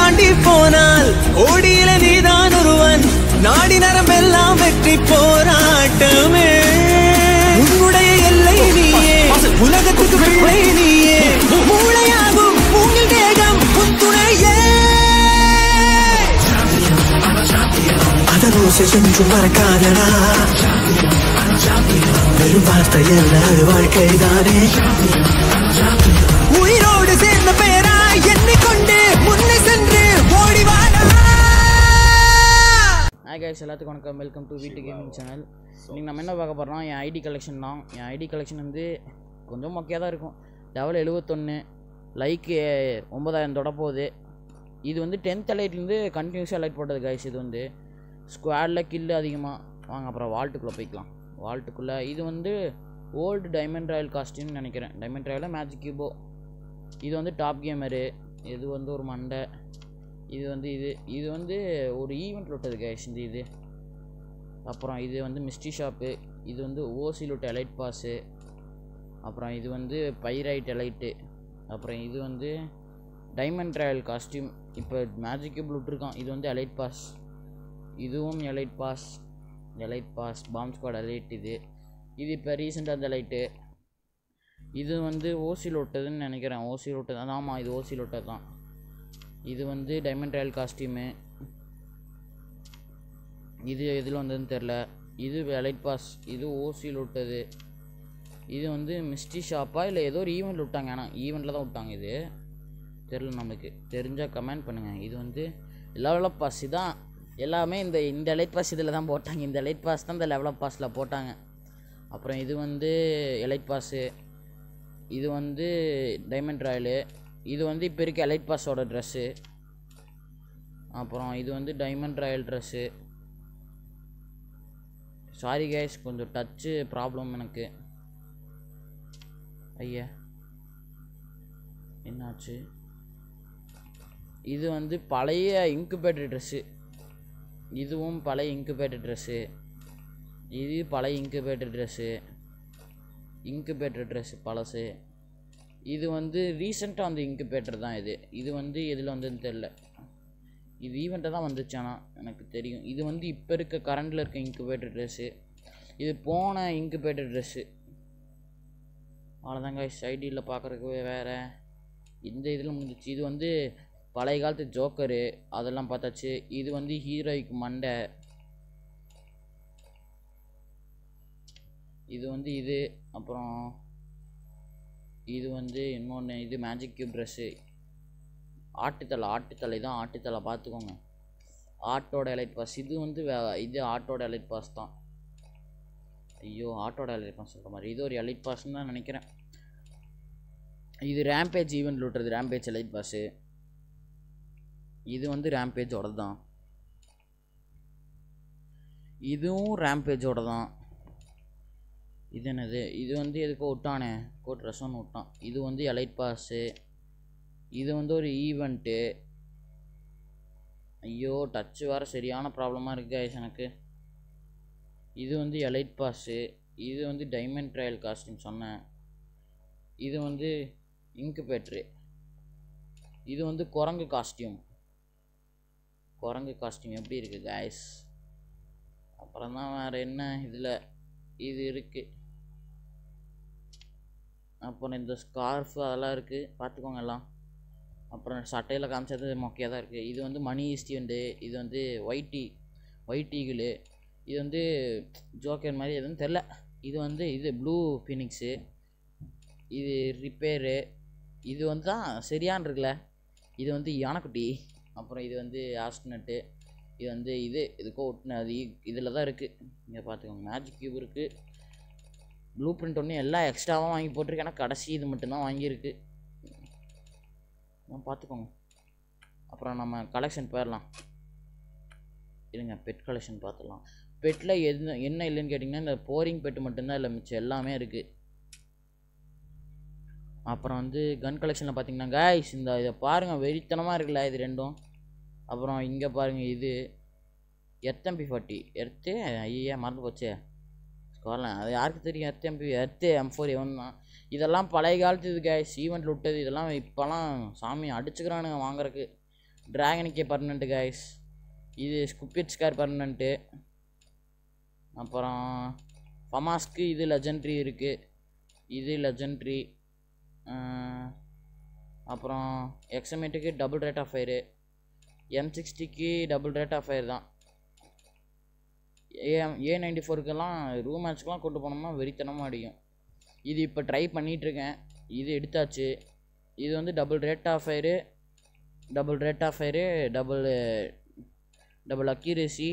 தாண்டி போனால் ஓடியில நீதான் ஒருவன் நாடி நரம்பெல்லாம் வெற்றி போராட்டமே உன்னுடைய எல்லை நீயே உலகத்துக்கு பிள்ளை நீயே மூளையாகும் உங்கள் தேகம் உன் துணையே அதரோசை சென்று மறக்காதடா வெறும் வார்த்தை அல்ல வாழ்க்கைதானே உயிரோடு சேர்ந்த பேரா எண்ணிக்கொண்டு முன்னே சென்று ஓடிவாடா ஹாய் கைஸ் எல்லாத்துக்கும் வணக்கம் வெல்கம் டு வீட்டு கேமிங் சேனல் இன்றைக்கி நம்ம என்ன பார்க்க போகிறோம் என் ஐடி கலெக்ஷன் தான் என் ஐடி கலெக்ஷன் வந்து கொஞ்சம் மொக்கையாக தான் இருக்கும் லெவல் எழுபத்தொன்று லைக்கு ஒம்பதாயிரம் தொட போகுது இது வந்து டென்த் அலைட்லேருந்து கண்டினியூஸாக லைட் போட்டது கைஸ் இது வந்து ஸ்குவாடில் கில்லு அதிகமாக வாங்க அப்புறம் வால்ட்டுக்குள்ளே போய்க்கலாம் வால்ட்டுக்குள்ளே இது வந்து ஓல்டு டைமண்ட் ராயல் காஸ்டியூம்னு நினைக்கிறேன் டைமண்ட் ராயலில் மேஜிக் கியூபோ இது வந்து டாப் கேமரு இது வந்து ஒரு மண்டை இது வந்து இது இது வந்து ஒரு ஈவெண்ட்டில் விட்டது கைஸ் இந்த இது அப்புறம் இது வந்து மிஸ்டி ஷாப்பு இது வந்து ஓசியில் விட்ட எலைட் பாஸு அப்புறம் இது வந்து பைரைட் எலைட்டு அப்புறம் இது வந்து டைமண்ட் ராயல் காஸ்டியூம் இப்போ மேஜிக் கியூப் விட்டுருக்கான் இது வந்து எலைட் பாஸ் இதுவும் elite pass elite pass bomb squad elite இது இது இப்போ ரீசெண்டாக அந்த லைட்டு இது வந்து ஓசியில் விட்டதுன்னு நினைக்கிறேன் ஓசியில் விட்டது ஆமாம் இது ஓசியில் விட்டது தான் இது வந்து டைமண்ட் ராயல் காஸ்டியூமு இது எதில் வந்ததுன்னு தெரில இது எலைட் பாஸ் இது ஓசியில் விட்டது இது வந்து மிஸ்டி ஷாப்பா இல்லை ஏதோ ஒரு ஈவெண்ட் விட்டாங்க ஆனால் ஈவெண்ட்டில் தான் விட்டாங்க இது தெரில நம்மளுக்கு தெரிஞ்சால் கமெண்ட் பண்ணுங்கள் இது வந்து லெவலப் பாஸ் இதான் எல்லாமே இந்த இந்த எலைட் பாஸ் இதில் தான் போட்டாங்க இந்த எலைட் பாஸ் தான் இந்த லெவலப் பாஸில் போட்டாங்க அப்புறம் இது வந்து எலைட் பாஸு இது வந்து டைமண்ட் ராயலு இது வந்து இப்போ இருக்க எலைட் பாஸோட ட்ரெஸ்ஸு அப்புறம் இது வந்து diamond royal dress sorry guys கொஞ்சம் டச்சு ப்ராப்ளம் எனக்கு ஐயா என்னாச்சு இது வந்து பழைய இன்குபேட்டர் ட்ரெஸ்ஸு இதுவும் பழைய இன்குபேட்டர் ட்ரெஸ்ஸு இது பழைய இன்குபேட்டர் ட்ரெஸ்ஸு இன்குபேட்டர் ட்ரெஸ்ஸு பழசு இது வந்து ரீசெண்டாக வந்த இன்குபேட்டர் தான் இது இது வந்து எதில் வந்ததுன்னு தெரில இது ஈவெண்ட்டை தான் வந்துச்சு ஆனால் எனக்கு தெரியும் இது வந்து இப்போ இருக்க கரண்டில் இருக்க இன்குபேட்டர் ட்ரெஸ்ஸு இது போன இன்குபேட்டர் ட்ரெஸ்ஸு அவ்வளோதாங்க சைடியில் பார்க்குறதுக்கு வேறு இந்த இதில் முடிஞ்சிச்சு இது வந்து பழைய காலத்து ஜோக்கரு அதெல்லாம் பார்த்தாச்சு இது வந்து ஹீரோய்க்கு மண்டை இது வந்து இது அப்புறம் இது வந்து இன்னொன்று இது மேஜிக் கியூப் ட்ரெஸ்ஸு ஆட்டுத்தலை ஆட்டுத்தலை தான் ஆட்டுத்தலை பார்த்துக்கோங்க ஆட்டோட எலைட் பாஸ் இது வந்து வே- இது ஆட்டோட எலைட் பாஸ் தான் ஐயோ ஆட்டோட எலைட் பாஸ் சொல்கிற மாதிரி இது ஒரு எலைட் பாஸ்ன்னு தான் நினைக்கிறேன் இது ரேம்பேஜ் ஈவெண்ட் விட்டுறது ரேம்பேஜ் எலைட் பாஸு இது வந்து ரேம்பேஜோட தான் இதுவும் ரேம்பேஜோட தான் இது என்னது இது வந்து எதுக்கோ விட்டானே கோட் ட்ரெஸ்ஸுன்னு விட்டான் இது வந்து எலைட் பாஸு இது வந்து ஒரு ஈவெண்ட்டு ஐயோ டச்சு வேறு சரியான ப்ராப்ளமாக இருக்கு guys எனக்கு இது வந்து எலைட் பாஸு இது வந்து டைமண்ட் ட்ரையல் காஸ்டியூம் சொன்னேன் இது வந்து இன்குபேட்ரு இது வந்து குரங்கு காஸ்டியூம் குரங்கு காஸ்டியூம் எப்படி இருக்குது guys அப்புறம் தான் வேறு என்ன இதில் இது இருக்குது அப்புறம் இந்த ஸ்கார்ஃபு அதெல்லாம் இருக்குது பார்த்துக்கோங்க எல்லாம் அப்புறம் சட்டையில் காமிச்சது மொக்கையாக தான் இருக்குது இது வந்து மணி ஈஸ்டியண்டு இது வந்து ஒயிட் டீ ஒயிட் ஈகிளு இது வந்து ஜோக்கர் மாதிரி எதுவும் தெரில இது வந்து இது ப்ளூ ஃபினிக்ஸு இது ரிப்பேரு இது வந்து தான் சரியான் இருக்குல்ல இது வந்து யானைக்குட்டி அப்புறம் இது வந்து ஆஸ்ட்னட்டு இது வந்து இது இதுக்கோ ஒட்டின அது இதில் தான் இருக்குது இங்கே பார்த்துக்கோங்க மேஜிக் கியூப் இருக்குது ப்ளூ பிரிண்ட் ஒன்று எல்லாம் எக்ஸ்ட்ராவாக வாங்கி போட்டிருக்கு ஆனால் கடைசி இது மட்டும்தான் வாங்கியிருக்கு அதான் பார்த்துக்கோங்க அப்புறம் நம்ம கலெக்ஷன் போயிடலாம் இருங்க பெட் கலெக்ஷன் பார்த்துடலாம் பெட்டில் எது என்ன இல்லைன்னு கேட்டிங்கன்னா இந்த போரிங் பெட்டு மட்டும்தான் இல்லை மிச்சம் எல்லாமே இருக்குது அப்புறம் வந்து கன் கலெக்ஷனில் பார்த்தீங்கன்னா guys இந்த இதை பாருங்கள் வெறித்தனமாக இருக்குல்ல இது ரெண்டும் அப்புறம் இங்கே பாருங்கள் இது எர்த்தம்பி ஃபார்ட்டி எர்த்து ஐயா மறந்து போச்சே ஸ்கார்லாம் அது யாருக்கு தெரியும் எர்த்தம்பி எர்த்து எம் ஃபோர் எவன் தான் இதெல்லாம் பழைய காலத்து இது guys ஈவெண்ட்டில் விட்டது இதெல்லாம் இப்போலாம் சாமி அடிச்சுக்கிறானுங்க வாங்குறக்கு ட்ராகனுக்கே பர்மனெண்ட்டு கைஸ் இது ஸ்குப்பிட் ஸ்கார் பர்மனெண்ட்டு அப்புறம் ஃபமாஸ்க்கு இது லெஜெண்ட்ரி இருக்குது இது லெஜெண்ட்ரி அப்புறம் எக்ஸமேட்டுக்கு double rate of fire M சிக்ஸ்டிக்கு டபுள் ரேட் ஆஃப் ஃபயர் தான் ஏ ஏ நைன்டி ஃபோருக்கெல்லாம் ரூம் மேட்ச்க்கெலாம் கொண்டு போனோம்னா வெறித்தனமாக அடிக்கும் இது இப்போ ட்ரை பண்ணிகிட்ருக்கேன் இது எடுத்தாச்சு இது வந்து double rate of fire double rate of fire double double accuracy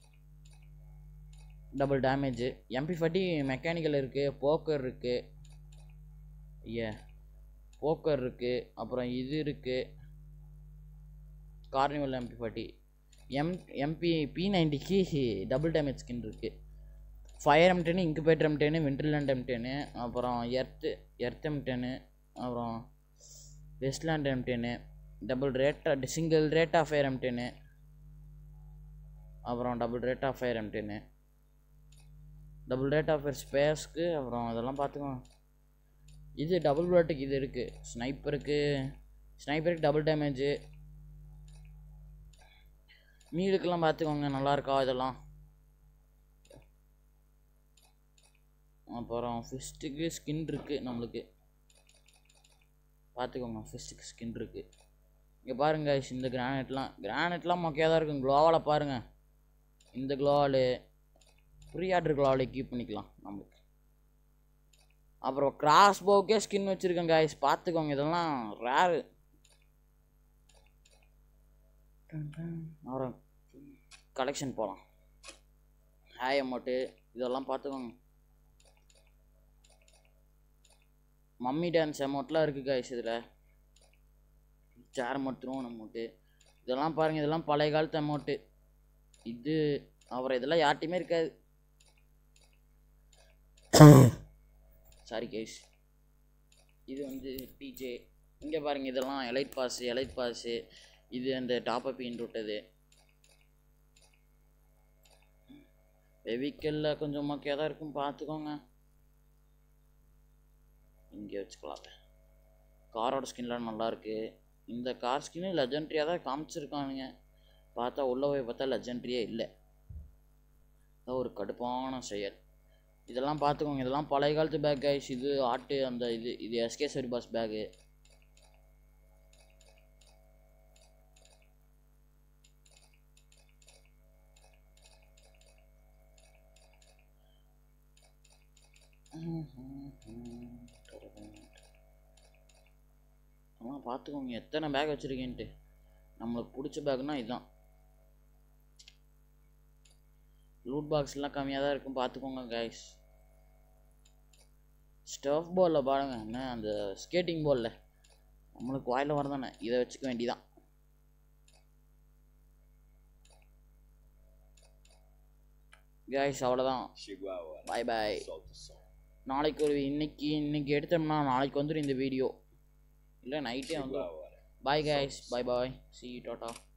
double damage MP forty mechanical இருக்குது போக்கர் இருக்குது ஏ போக்கர் இருக்குது அப்புறம் இது இருக்குது carnival MP forty M MP P நைன்டிக்கு டபுள் டேமேஜ் ஸ்கின் இருக்குது fire M ten incubator M ten winterland M ten அப்புறம் எர்த்து எர்த் எம் டென்னு அப்புறம் westland M ten double rate single rate of fire M ten அப்புறம் double rate of fire M ten double rate of fire ஸ்பேஸ்க்கு அப்புறம் அதெல்லாம் பார்த்துக்கோங்க இது double ரேட்டுக்கு இது இருக்குது ஸ்னைப்பருக்கு ஸ்னைப்பருக்கு டபுள் டேமேஜு மீலுக்கெல்லாம் பார்த்துக்கோங்க நல்லா இருக்கா இதெல்லாம் அப்புறம் ஃபிஸ்ட்டுக்கு ஸ்கின் இருக்குது நம்மளுக்கு பார்த்துக்கோங்க ஃபிஸ்ட்டுக்கு ஸ்கின் இருக்குது இங்கே பாருங்க guys, இந்த கிரானைட்லாம் கிரானைட்லாம் மொக்கையாக தான் இருக்கும் க்ளோவால் பாருங்கள் இந்த gloo wall pre order gloo wall keep பண்ணிக்கலாம் நம்மளுக்கு அப்புறம் கிராஸ் போக்கே ஸ்கின் வச்சுருக்கேன் guys பார்த்துக்கோங்க இதெல்லாம் ரேரு அப்புறம் கலெக்ஷன் போகலாம் ஹாய் அமௌண்ட்டு இதெல்லாம் பார்த்துக்கோங்க மம்மி டான்ஸ் அமௌண்ட்லாம் இருக்குது கைஸ் இதில் சேர் மட்டும் அமௌண்ட்டு இதெல்லாம் பாருங்கள் இதெல்லாம் பழைய காலத்து அமௌண்ட்டு இது அப்புறம் இதெல்லாம் யார்ட்டையுமே இருக்காது சாரி கைஸ் இது வந்து டிஜே இங்கே பாருங்கள் இதெல்லாம் எலைட் பாஸு எலைட் பாஸு இது அந்த டாப் அப் விட்டது வெஹிக்கலில் கொஞ்சம் மொக்கையாக தான் இருக்கும் பார்த்துக்கோங்க இங்கே வச்சுக்கலாம் காரோட ஸ்கின்லாம் நல்லா இருக்கு இந்த கார் ஸ்கின்னு லெஜெண்ட்ரியாக தான் காமிச்சிருக்கானுங்க பார்த்தா உள்ளே போய் பார்த்தா லெஜெண்ட்ரியே இல்லை அதான் ஒரு கடுப்பான செயல் இதெல்லாம் பார்த்துக்கோங்க இதெல்லாம் பழைய காலத்து பேக் கைஸ் இது ஆட்டு அந்த இது இது எஸ்கே சரி பாஸ் பேகு அதெல்லாம் பார்த்துக்கோங்க எத்தனை பேக் வச்சுருக்கேன்ட்டு நம்மளுக்கு பிடிச்ச பேக்னா இதுதான் லூட் பாக்ஸ்லாம் கம்மியாக தான் இருக்கும் பார்த்துக்கோங்க கைஸ் ஸ்டஃப் பாலில் பாருங்க என்ன அந்த ஸ்கேட்டிங் பாலில் நம்மளுக்கு வாயில் வரதானே இதை வச்சுக்க வேண்டியதான் கைஸ் அவ்வளோதான் Chihuahua. பாய் பாய் Solta o som. நாளைக்கு ஒரு இன்னைக்கு இன்னைக்கு எடுத்தோம்னா நாளைக்கு வந்துடும் இந்த வீடியோ இல்லை நைட்டே வந்துடும் Chihuahua. Bye guys bye bye சி டாட்டா